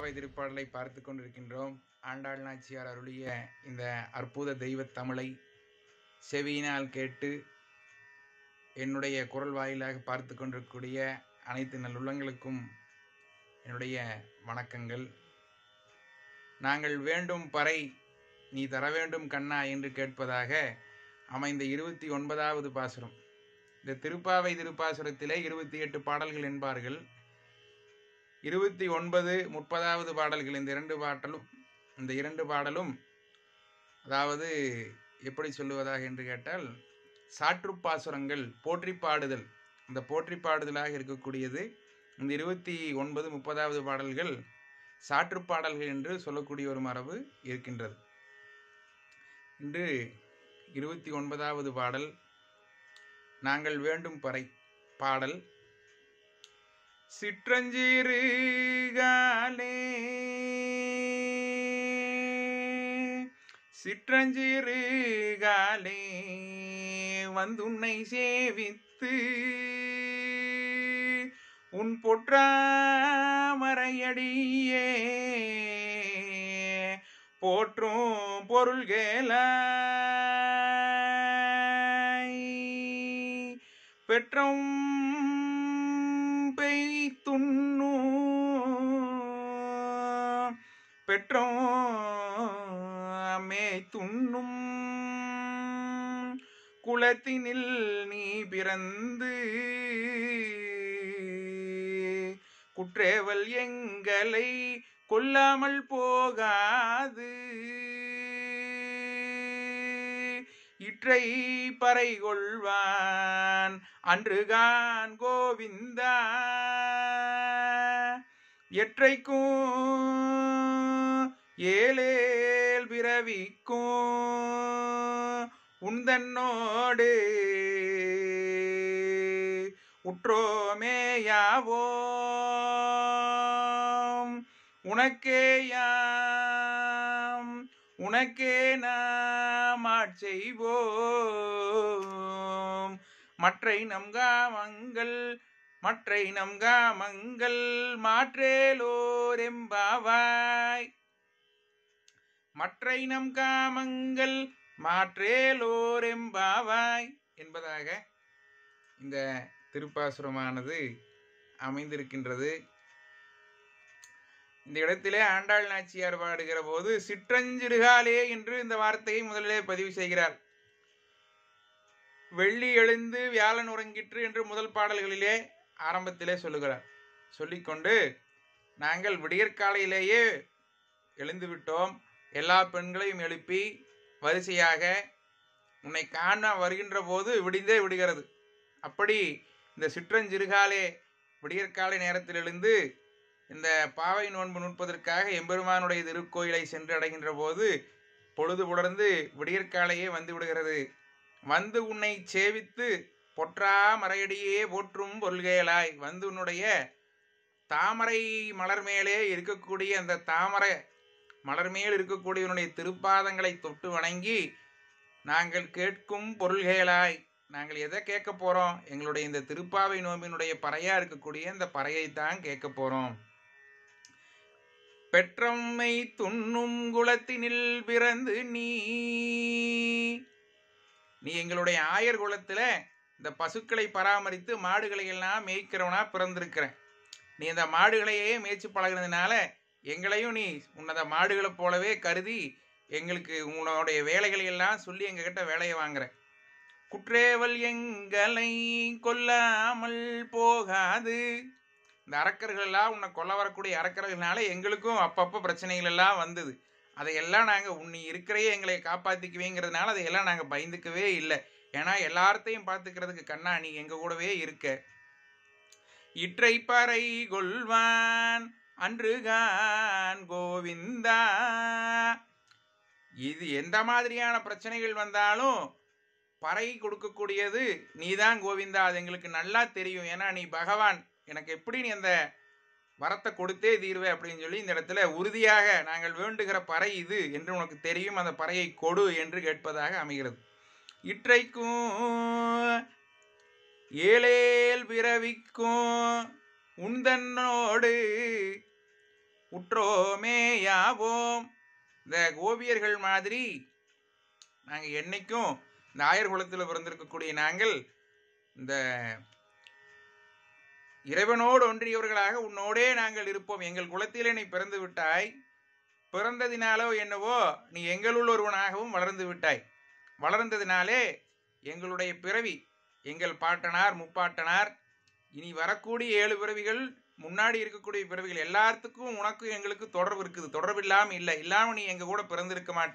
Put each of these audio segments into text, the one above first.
திருப்பாவை திருப்பாடலை பார்த்து கொண்டிருக்கின்றோம் ஆண்டாள் நாச்சியார் அருளிய இந்த அற்புத தெய்வத் தமிழை செவியினால் கேட்டு என்னுடைய குரல் வாயிலாக பார்த்து கொண்டிருக்கக்கூடிய அனைத்து நல்லுள்ளங்களுக்கும் என்னுடைய வணக்கங்கள் நாங்கள் வேண்டும் பறை நீ தர வேண்டும் கண்ணா என்று கேட்பதாக அமைந்த இருபத்தி ஒன்பதாவது பாசுரம் இந்த திருப்பாவை திருப்பாசுரத்திலே இருபத்தி எட்டு பாடல்கள் என்பார்கள் இருபத்தி ஒன்பது முப்பதாவது பாடல்கள் இந்த இரண்டு பாடலும் இந்த இரண்டு பாடலும் அதாவது எப்படி சொல்லுவதாக என்று கேட்டால் சாற்றுப்பாசுரங்கள் போற்றி பாடுதல் இந்த போற்றி பாடுதலாக இருக்கக்கூடியது இந்த இருபத்தி ஒன்பது முப்பதாவது பாடல்கள் சாற்று பாடல்கள் என்று சொல்லக்கூடிய ஒரு மரபு இருக்கின்றது இன்று இருபத்தி ஒன்பதாவது பாடல் நாங்கள் வேண்டும் பறை பாடல் சிற்றஞ்சிறுகாலே சிற்றஞ்சிறுகாலே வந்துன்னை சேவித்து உன் பொற்றாமரையடியே போற்றும் பொருள்களாய் பெற்றும் பெய்துண்ணு பெற்றோமே துண்ணும் குலத்தினில் நீ பிறந்து குற்றேவல் எங்களை கொல்லாமல் போகாது இற்றை பறை கொள்வான் அன்றுகான் கோவிந்தா எற்றைக்கும் ஏலேல் பிறவிக்கும் உந்தன்னோடு உற்றோமேயாவோம் உனக்கேயாம் உனக்கே நாம் ஆட்செய்வோம் மற்றை நம் காமங்கள் மற்றை நம் காமங்கள் மாற்றேலோரெம்பாவாய் மற்றை நம் காமங்கள் மாற்றேலோரெம்பாவாய் என்பதாக இந்த திருப்பாசுரமானது அமைந்திருக்கின்றது இந்த இடத்திலே ஆண்டாள் நாச்சியார் பாடுகிற போது சிற்றஞ்சிறுகாலே என்று இந்த வார்த்தையை முதலிலே பதிவு செய்கிறார் வெள்ளி எழுந்து வியாழன் உறங்கிற்று என்று முதல் பாடல்களிலே ஆரம்பத்திலே சொல்லுகிறார் சொல்லிக்கொண்டு நாங்கள் விடியற்காலையிலேயே எழுந்து விட்டோம் எல்லா பெண்களையும் எழுப்பி வரிசையாக உன்னை காண வருகின்ற போது விடிந்தே விடுகிறது அப்படி இந்த சிற்றஞ்சிறுகாலே விடியற்காலை நேரத்தில் எழுந்து இந்த பாவை நோன்பு நுட்பதற்காக எம்பெருமானுடைய திருக்கோயிலை சென்று அடைகின்ற போது பொழுது புலர்ந்து விடியற்காலையே வந்து விடுகிறது வந்து உன்னை சேவித்து பொற்றா மறையடியே போற்றும் பொருள்களாய் வந்து உன்னுடைய தாமரை மலர் மேலே இருக்கக்கூடிய அந்த தாமரை மலர் மேல் இருக்கக்கூடிய உன்னுடைய திருப்பாதங்களை தொட்டு வணங்கி நாங்கள் கேட்கும் பொருள்களாய் நாங்கள் எதை கேட்க போகிறோம் எங்களுடைய இந்த திருப்பாவை நோம்பினுடைய பறையாக இருக்கக்கூடிய இந்த பறையைத்தான் கேட்க போகிறோம் பெற்றம்மை துண்ணும் குலத்தினில் பிறந்து நீ நீ எங்களுடைய ஆயர் குலத்தில் இந்த பசுக்களை பராமரித்து மாடுகளை எல்லாம் மேய்க்கிறவனா பிறந்திருக்கிற நீ இந்த மாடுகளையே மேய்ச்சி பழகினதுனால எங்களையும் நீ உன்னத மாடுகளை போலவே கருதி எங்களுக்கு உன்னுடைய வேலைகளை எல்லாம் சொல்லி எங்ககிட்ட வேலையை வாங்குற குற்றேவல் எங்களை கொல்லாமல் போகாது இந்த அரக்கர்கள் எல்லாம் உன்னை கொல்ல வரக்கூடிய அரக்கர்கள்னால எங்களுக்கும் அப்பப்போ பிரச்சனைகள் எல்லாம் வந்தது அதையெல்லாம் நாங்கள் உன்னை இருக்கிறையே எங்களை காப்பாற்றிக்குவேங்கிறதுனால அதையெல்லாம் நாங்கள் பயந்துக்கவே இல்லை ஏன்னா எல்லார்த்தையும் பார்த்துக்கிறதுக்கு கண்ணா நீ எங்கள் கூடவே இருக்க இற்றை பறை கொள்வான் அன்றுகான் கோவிந்தா இது எந்த மாதிரியான பிரச்சனைகள் வந்தாலும் பறை கொடுக்கக்கூடியது நீதான் கோவிந்தா அது எங்களுக்கு நல்லா தெரியும் ஏன்னா நீ பகவான் எனக்கு எப்படி நீ அந்த வரத்தை கொடுத்தே தீர்வே அப்படின்னு சொல்லி இந்த இடத்துல உறுதியாக நாங்கள் வேண்டுகிற பறை இது என்று உனக்கு தெரியும் அந்த பறையை கொடு என்று கேட்பதாக அமைகிறது இற்றைக்கும் ஏழேல் பிறவிக்கும் உந்தன்னோடு உற்றோமே யாவோம் இந்த ஓவியர்கள் மாதிரி நாங்கள் என்னைக்கும் இந்த ஆயர் குலத்தில் பிறந்திருக்கக்கூடிய நாங்கள் இந்த இறைவனோடு ஒன்றியவர்களாக உன்னோடே நாங்கள் இருப்போம் எங்கள் குலத்திலே நீ பிறந்து விட்டாய் பிறந்ததினாலோ என்னவோ நீ எங்களுள் ஒருவனாகவும் வளர்ந்து விட்டாய் வளர்ந்ததினாலே எங்களுடைய பிறவி எங்கள் பாட்டனார் முப்பாட்டனார் இனி வரக்கூடிய ஏழு பிறவிகள் முன்னாடி இருக்கக்கூடிய பிறவிகள் எல்லாத்துக்கும் உனக்கும் எங்களுக்கு தொடர்பு இருக்குது தொடர்பு இல்லாமல் இல்லை இல்லாமல் நீ எங்கள் கூட பிறந்திருக்க மாட்ட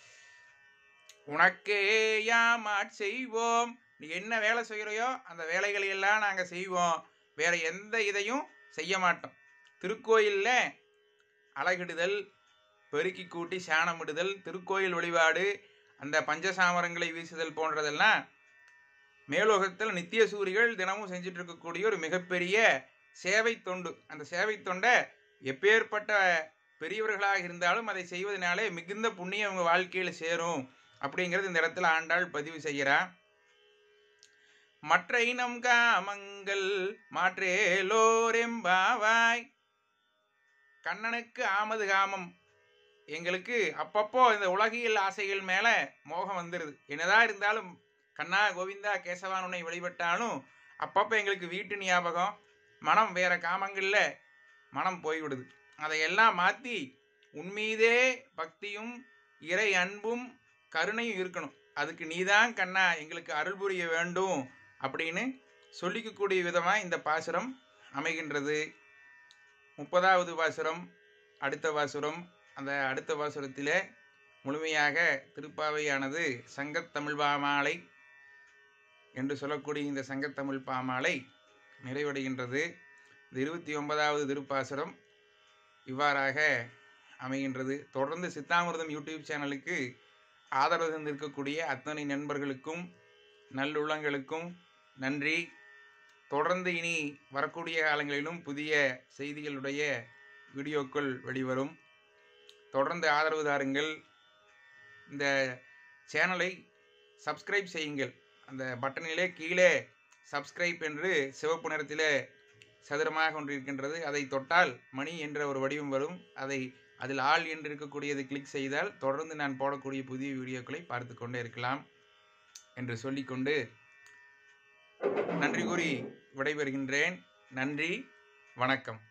உனக்கே யாமாட் செய்வோம் நீ என்ன வேலை செய்கிறையோ அந்த வேலைகளை எல்லாம் நாங்கள் செய்வோம் வேற எந்த இதையும் செய்ய மாட்டோம் திருக்கோயிலில் அழகிடுதல் பெருக்கி கூட்டி சாணமிடுதல் திருக்கோயில் வழிபாடு அந்த பஞ்சசாமரங்களை வீசுதல் போன்றதெல்லாம் மேலோகத்தில் நித்திய சூரிகள் தினமும் செஞ்சுட்டு இருக்கக்கூடிய ஒரு மிகப்பெரிய சேவை தொண்டு அந்த சேவை தொண்டை எப்பேற்பட்ட பெரியவர்களாக இருந்தாலும் அதை செய்வதனாலே மிகுந்த புண்ணியம் அவங்க வாழ்க்கையில் சேரும் அப்படிங்கிறது இந்த இடத்துல ஆண்டாள் பதிவு செய்கிறா மற்ற இனம் காமங்கள் மாற்றேலோரெம்பாவாய் கண்ணனுக்கு ஆமது காமம் எங்களுக்கு அப்பப்போ இந்த உலகியல் ஆசைகள் மேலே மோகம் வந்துடுது என்னதான் இருந்தாலும் கண்ணா கோவிந்தா கேசவான் உன்னை வழிபட்டாலும் அப்பப்போ எங்களுக்கு வீட்டு ஞாபகம் மனம் வேற காமங்களில் மனம் போய்விடுது அதையெல்லாம் மாற்றி உன்மீதே பக்தியும் இறை அன்பும் கருணையும் இருக்கணும் அதுக்கு நீதான் கண்ணா எங்களுக்கு அருள் புரிய வேண்டும் அப்படின்னு சொல்லிக்கக்கூடிய விதமாக இந்த பாசுரம் அமைகின்றது முப்பதாவது பாசுரம் அடுத்த பாசுரம் அந்த அடுத்த பாசுரத்தில் முழுமையாக திருப்பாவையானது சங்கத்தமிழ் பாமாலை என்று சொல்லக்கூடிய இந்த சங்கத்தமிழ் பாமாலை நிறைவடைகின்றது இந்த இருபத்தி ஒன்பதாவது திருப்பாசுரம் இவ்வாறாக அமைகின்றது தொடர்ந்து சித்தாமிர்தம் யூடியூப் சேனலுக்கு ஆதரவு தந்திருக்கக்கூடிய அத்தனை நண்பர்களுக்கும் நல்லுள்ளங்களுக்கும் நன்றி தொடர்ந்து இனி வரக்கூடிய காலங்களிலும் புதிய செய்திகளுடைய வீடியோக்கள் வெளிவரும் தொடர்ந்து ஆதரவு தாருங்கள் இந்த சேனலை சப்ஸ்கிரைப் செய்யுங்கள் அந்த பட்டனிலே கீழே சப்ஸ்கிரைப் என்று சிவப்பு நிறத்திலே சதுரமாக ஒன்று இருக்கின்றது அதை தொட்டால் மணி என்ற ஒரு வடிவம் வரும் அதை அதில் ஆள் என்று இருக்கக்கூடியதை கிளிக் செய்தால் தொடர்ந்து நான் போடக்கூடிய புதிய வீடியோக்களை பார்த்து கொண்டே இருக்கலாம் என்று சொல்லிக்கொண்டு நன்றி கூறி விடைபெறுகின்றேன் நன்றி வணக்கம்